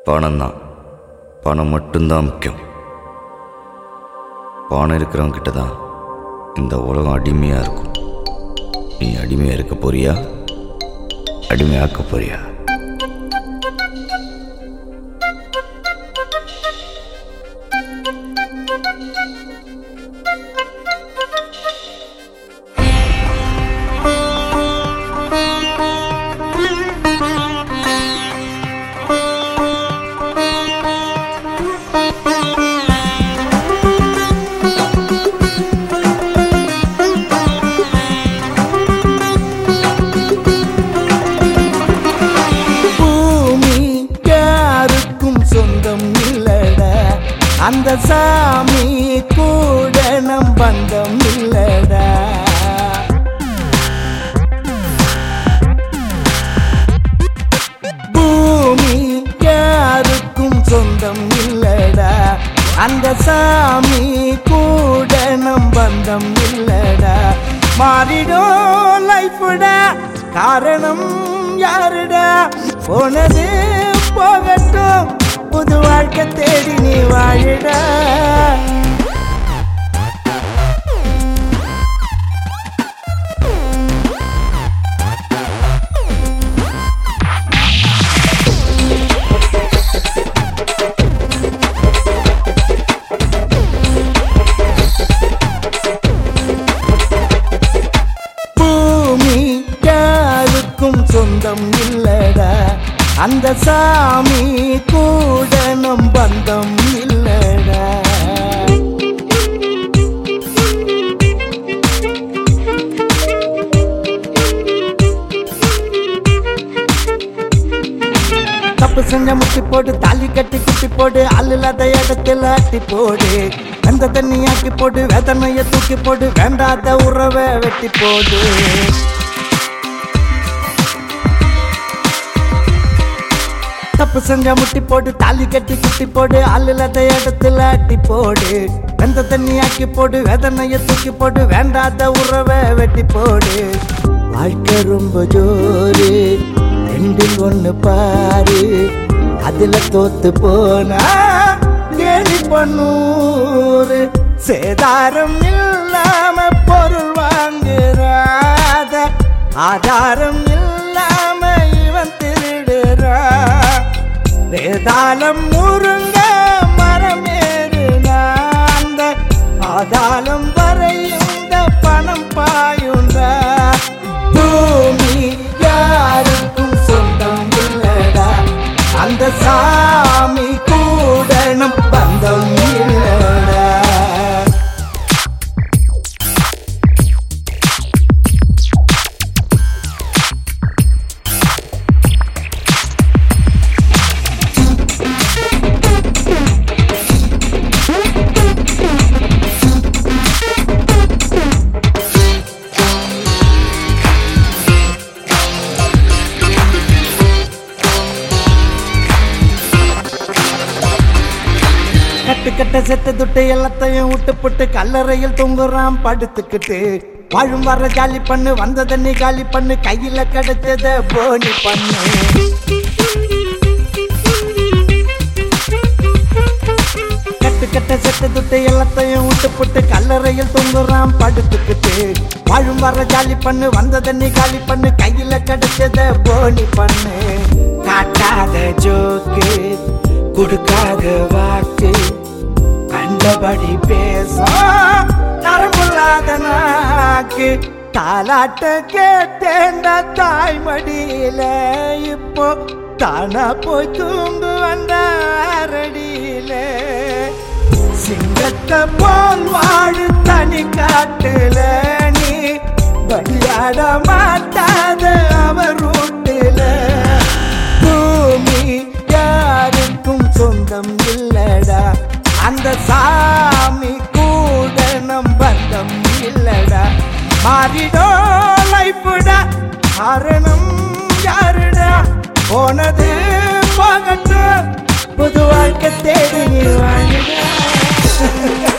பணம் தான் பணம் மட்டும்தான் முக்கியம் பணம் இருக்கிறவங்க கிட்ட தான் இந்த உலகம் அடிமையாக இருக்கும் நீ அடிமையாக இருக்க போறியா அடிமையாக்க போறியா பூமி யாருக்கும் சொந்தம் இல்லடா அந்த சாமி கூட நம் பந்தம் இல்லடா பூமி யாருக்கும் சொந்தம் இல்லடா அந்த சாமி கூட நம் பந்தம் இல்லடா மாறிடும் லைஃப்டா காரணம் யாருடா போனது போகட்டும் புது வாழ்க்கை தேடி நீ வாழுடா பூமி யாருக்கும் சொந்தம் இல்லடா அந்த சாமி கூட நம் பந்தம் இல்லடா தப்பு செஞ்ச முட்டி போடு தாலி கட்டி குட்டி போடு அல்லில்லாத இடத்துல அட்டி போடு வெந்த தண்ணி ஆக்கி போடு வேதனைய தூக்கி போடு வேண்டாத உறவை வெட்டி போடு தப்பு செஞ்ச முட்டி போடு தாலி கட்டி குட்டி போடு அல்லில்லாத இடத்துல அட்டி போடு வெந்த தண்ணி ஆக்கி போடு வேதனைய தூக்கி போடு வேண்டாத உறவை வெட்டி போடு வாழ்க்கை ரொம்ப ஜோரு ரெண்டில் ஒண்ணு பாரு அதுல தோத்து போனா கேலி பண்ணூரு சேதாரம் இல்லாம பொருள் வாங்குறாத ஆதாரம் இல்லாம இவன் திருடுறா வேதாளம் முருங்க மரமேறுனா அந்த ஆதாளம் வரை இந்த பணம் பாயுண்டா பூமி யாருக்கும் சொந்தம் இல்லடா அந்த சாமி கூட நம் பந்தம் இல்லடா கட்டு கட்ட செட்டு துட்டு எல்லாத்தையும் விட்டு புட்டு கல்லறையில் தொங்குறான் படுத்துக்கிட்டு வாழும் வர ஜாலி பண்ணு வந்த தண்ணி காலி பண்ணு கையில கிடைச்சத போனி பண்ணு கட்டு கட்ட செட்டு துட்டு எல்லாத்தையும் விட்டு புட்டு கல்லறையில் தொங்குறான் படுத்துக்கிட்டு வாழும் வர ஜாலி பண்ணு வந்த தண்ணி காலி பண்ணு கையில கிடைச்சத போனி பண்ணு காட்டாத ஜோக்கு கொடுக்காத வாக்கு கண்டபடி பேசும் நரம்புள்ளாத நாக்கு தாலாட்ட கேட்டேண்ட தாய்மடியில இப்போ தானா போய் தூங்கு வந்தாரடியில சிங்கத்தை போல் வாழு தனி காட்டுல நீ விளையாட மாட்டாத அவர் ரூட்டுல பூமி யாருக்கும் சொந்தம் இல்லடா அந்த சாமி கூட நம் பந்தம் இல்லடா மாறிடோ லைஃப்டா காரணம் யாருடா போனது போகட்டும் புது வாழ்க்கை தேடி நீ வாழுடா